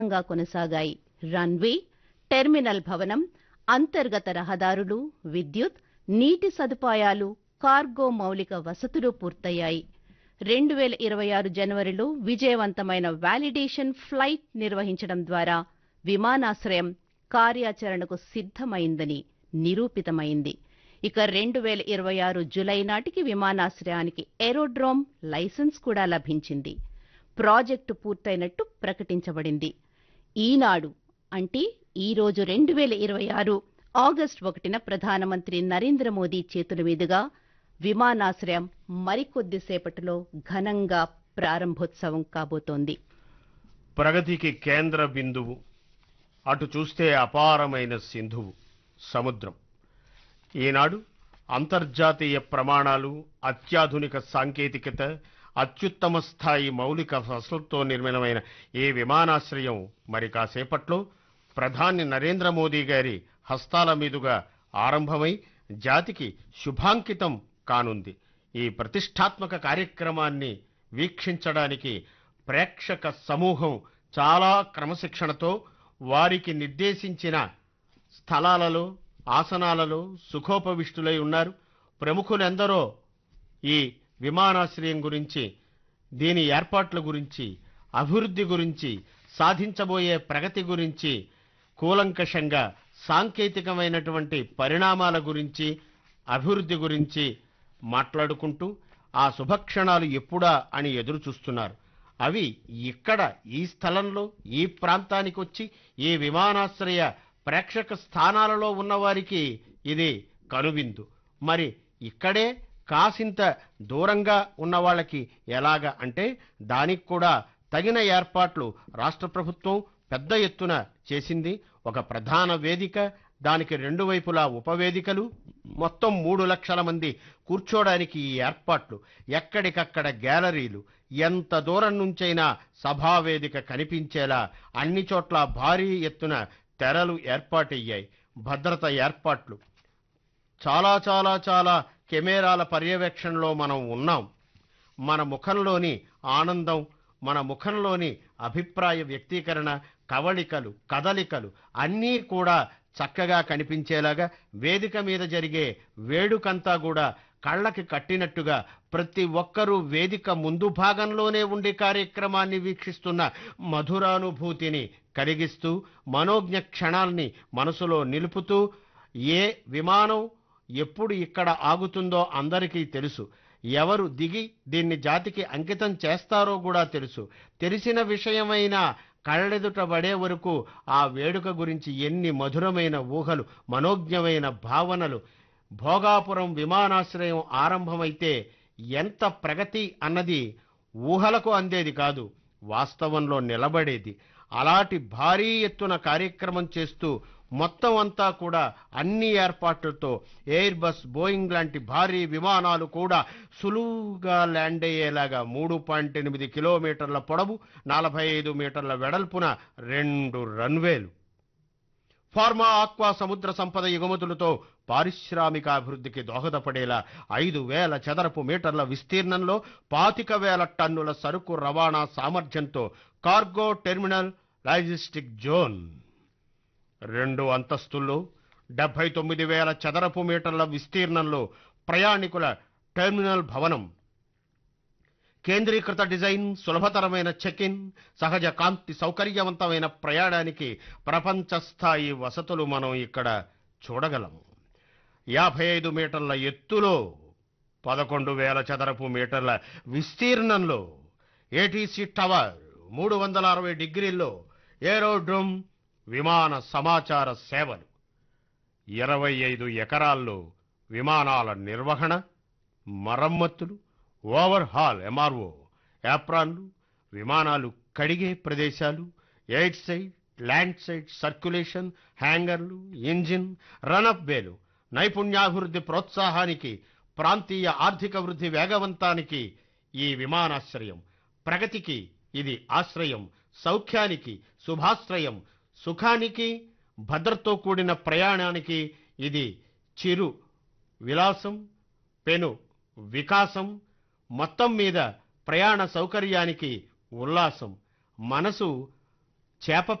గా కొనసాగాయి runway terminal భవనం అంతర్గత రహదారులు విద్యుత్ నీటి సదుపాయాలు కార్గో మౌలిక వసతులు పూర్తయ్యాయి రెండు వేల ఇరవై ఆరు జనవరిలో విజయవంతమైన వాలిడేషన్ ఫ్లైట్ నిర్వహించడం ద్వారా విమానాశ్రయం కార్యాచరణకు సిద్ధమైందని నిరూపితమైంది ఇక రెండు వేల ఇరవై ఆరు జులై నాటికి విమానాశ్రయానికి ఏరోడ్రోమ్ లైసెన్స్ కూడా లభించింది ప్రాజెక్టు పూర్తయినట్టు ప్రకటించబడింది ఈనాడు అంటే ఈ రోజు రెండు వేల ఇరవై ఆరు ఆగస్టు ఒకటిన ప్రధానమంత్రి నరేంద్ర మోదీ చేతుల మీదుగా విమానాశ్రయం మరికొద్దిసేపటిలో ఘనంగా ప్రారంభోత్సవం కాబోతోంది ప్రగతికి కేంద్ర బిందువు అటు చూస్తే అపారమైన సింధువు సముద్రం ఈనాడు అంతర్జాతీయ ప్రమాణాలు అత్యాధునిక సాంకేతికత అత్యుత్తమ స్థాయి మౌలిక వసతులతో నిర్మితమైన ఈ విమానాశ్రయం మరి కాసేపట్లో ప్రధాని నరేంద్ర మోదీ గారి హస్తాల మీదుగా ఆరంభమై జాతికి శుభాంకితం కానుంది ఈ ప్రతిష్టాత్మక కార్యక్రమాన్ని వీక్షించడానికి ప్రేక్షక సమూహం చాలా క్రమశిక్షణతో వారికి నిర్దేశించిన స్థలాలలో ఆసనాలలో సుఖోపవిష్టులై ఉన్నారు ప్రముఖులెందరో ఈ విమానాశ్రయం గురించి దీని ఏర్పాట్ల గురించి అభివృద్ధి గురించి సాధించబోయే ప్రగతి గురించి కూలంకషంగా సాంకేతికమైనటువంటి పరిణామాల గురించి అభివృద్ధి గురించి మాట్లాడుకుంటూ ఆ శుభక్షణాలు ఎప్పుడా అని ఎదురు చూస్తున్నారు అవి ఇక్కడ ఈ స్థలంలో ఈ ప్రాంతానికి వచ్చి ఈ విమానాశ్రయ ప్రేక్షక స్థానాలలో ఉన్నవారికి ఇది కనువిందు మరి ఇక్కడే కాసింత దూరంగా ఉన్న వాళ్ళకి ఎలాగా అంటే దానికి కూడా తగిన ఏర్పాట్లు రాష్ట్ర ప్రభుత్వం పెద్ద ఎత్తున చేసింది ఒక ప్రధాన వేదిక దానికి రెండు వైపులా ఉపవేదికలు మొత్తం మూడు లక్షల మంది కూర్చోడానికి ఈ ఏర్పాట్లు ఎక్కడికక్కడ గ్యాలరీలు ఎంత దూరం నుంచైనా సభావేదిక కనిపించేలా అన్ని చోట్ల భారీ ఎత్తున తెరలు ఏర్పాటయ్యాయి భద్రత ఏర్పాట్లు చాలా చాలా చాలా కెమెరాల పర్యవేక్షణలో మనం ఉన్నాం మన ముఖంలోని ఆనందం మన ముఖంలోని అభిప్రాయ వ్యక్తీకరణ కవళికలు కదలికలు అన్నీ కూడా చక్కగా కనిపించేలాగా వేదిక మీద జరిగే వేడుకంతా కూడా కళ్ళకి కట్టినట్టుగా ప్రతి ఒక్కరూ వేదిక ముందు భాగంలోనే ఉండి కార్యక్రమాన్ని వీక్షిస్తున్న మధురానుభూతిని కలిగిస్తూ మనోజ్ఞ క్షణాల్ని మనసులో నిలుపుతూ ఏ విమానం ఎప్పుడు ఇక్కడ ఆగుతుందో అందరికీ తెలుసు ఎవరు దిగి దీన్ని జాతికి అంకితం చేస్తారో కూడా తెలుసు తెలిసిన విషయమైన కళ్ళెదుట పడే వరకు ఆ వేడుక గురించి ఎన్ని మధురమైన ఊహలు మనోజ్ఞమైన భావనలు భోగాపురం విమానాశ్రయం ఆరంభమైతే ఎంత ప్రగతి అన్నది ఊహలకు అందేది కాదు వాస్తవంలో నిలబడేది అలాంటి భారీ ఎత్తున కార్యక్రమం చేస్తూ మొత్తం అంతా కూడా అన్ని ఏర్పాట్లతో ఎయిర్ బస్ బోయింగ్ లాంటి భారీ విమానాలు కూడా సులువుగా ల్యాండ్ అయ్యేలాగా మూడు పాయింట్ ఎనిమిది కిలోమీటర్ల పొడవు నలభై ఐదు మీటర్ల వెడల్పున రెండు రన్వేలు ఫార్మా ఆక్వా సముద్ర సంపద ఎగుమతులతో పారిశ్రామిక అభివృద్ధికి దోహదపడేలా ఐదు వేల చదరపు మీటర్ల విస్తీర్ణంలో పాతిక వేల టన్నుల సరుకు రవాణా సామర్థ్యంతో కార్గో టెర్మినల్ లాజిస్టిక్ జోన్ రెండు అంతస్తుల్లో డెబ్బై తొమ్మిది వేల చదరపు మీటర్ల విస్తీర్ణంలో ప్రయాణికుల టెర్మినల్ భవనం కేంద్రీకృత డిజైన్ సులభతరమైన చెక్ ఇన్ సహజ కాంతి సౌకర్యవంతమైన ప్రయాణానికి ప్రపంచ స్థాయి వసతులు మనం ఇక్కడ చూడగలం యాభై ఐదు మీటర్ల ఎత్తులో పదకొండు వేల చదరపు మీటర్ల విస్తీర్ణంలో ఏటీసీ టవర్ మూడు వందల అరవై డిగ్రీల్లో ఏరోడ్రోమ్ విమాన సమాచార సేవలు ఇరవై ఐదు ఎకరాల్లో విమానాల నిర్వహణ మరమ్మతులు ఓవర్ హాల్ ఎంఆర్ఓ యాప్రాన్లు విమానాలు కడిగే ప్రదేశాలు air side land side circulation హ్యాంగర్లు ఇంజిన్ రన్అప్ వేలు నైపుణ్యాభివృద్ధి ప్రోత్సాహానికి ప్రాంతీయ ఆర్థిక వృద్ధి వేగవంతానికి ఈ విమానాశ్రయం ప్రగతికి ఇది ఆశ్రయం సౌఖ్యానికి శుభాశ్రయం సుఖానికి భద్రతో కూడిన ప్రయాణానికి ఇది చిరు విలాసం పెను వికాసం మొత్తం మీద ప్రయాణ సౌకర్యానికి ఉల్లాసం మనసు చేప